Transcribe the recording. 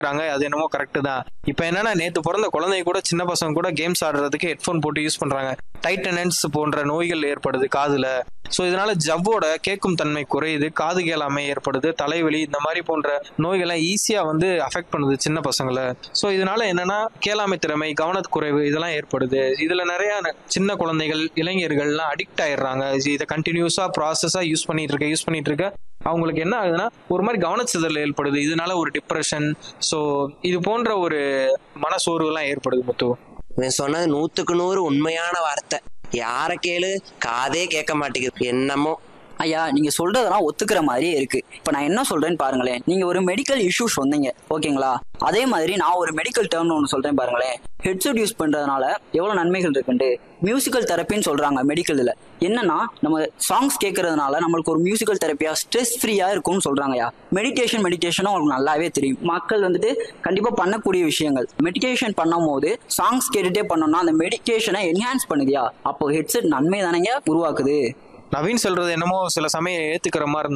றாங்க அது என்னமோ கரெக்ட் தான் இப்போ என்னன்னா நேத்து பிறந்த குழந்தைங்க கூட சின்ன பசங்க கூட கேம்ஸ் ஆடுறதுக்கு ஹெட்ஃபோன் போட்டு யூஸ் பண்றாங்க டைட்டனன்ஸ் போன்ற நோய்கள் ஏற்படுது காதுல ஸோ இதனால ஜவ்வோட கேட்கும் தன்மை குறையுது காது கேளாமை ஏற்படுது தலைவலி இந்த மாதிரி போன்ற நோய்கள்லாம் ஈஸியா வந்து அஃபெக்ட் பண்ணுது சின்ன பசங்களை ஸோ இதனால என்னன்னா கேளாமை திறமை கவனக்குறைவு இதெல்லாம் ஏற்படுது இதுல நிறைய ந- சின்ன குழந்தைகள் இளைஞர்கள்லாம் அடிக்ட் ஆயிடுறாங்க இது- இதை கண்டினியூஸா ப்ராசஸா யூஸ் பண்ணிட்டு இருக்க யூஸ் பண்ணிட்டு இருக்க அவங்களுக்கு என்ன ஆகுதுன்னா ஒரு மாதிரி கவனச்சிதறல் ஏற்படுது இதனால ஒரு டிப்ரெஷன் ஸோ இது போன்ற ஒரு மனசோர்வுலாம் ஏற்படுது முத்து இவன் சொன்னது நூத்துக்கு நூறு உண்மையான வார்த்தை யார கேளு காதே கேட்க மாட்டேங்குது என்னமோ ஐயா நீங்க சொல்றதெல்லாம் ஒத்துக்கிற மாதிரியே இருக்கு இப்ப நான் என்ன சொல்றேன்னு பாருங்களேன் நீங்க ஒரு மெடிக்கல் இஷ்யூ சொன்னீங்க ஓகேங்களா அதே மாதிரி நான் ஒரு மெடிக்கல் டேர்ம்னு ஒன்று சொல்றேன் பாருங்களேன் ஹெட்செட் யூஸ் பண்றதுனால எவ்வளவு நன்மைகள் இருக்குண்டு மியூசிக்கல் தெரப்பின்னு சொல்றாங்க மெடிக்கல்ல என்னன்னா நம்ம சாங்ஸ் கேட்கறதுனால நம்மளுக்கு ஒரு மியூசிக்கல் தெரப்பியா ஸ்ட்ரெஸ் ஃப்ரீயா இருக்கும்னு சொல்றாங்கயா மெடிடேஷன் மெடிடேஷனும் உங்களுக்கு நல்லாவே தெரியும் மக்கள் வந்துட்டு கண்டிப்பா பண்ணக்கூடிய விஷயங்கள் மெடிடேஷன் பண்ணும் போது சாங்ஸ் கேட்டுட்டே பண்ணோம்னா அந்த மெடிடேஷனை என்ஹான்ஸ் பண்ணுதியா அப்போ ஹெட்செட் நன்மை தானேங்க உருவாக்குது நவீன் சொல்றது என்னமோ சில சமயம் ஏத்துக்கிற மாதிரி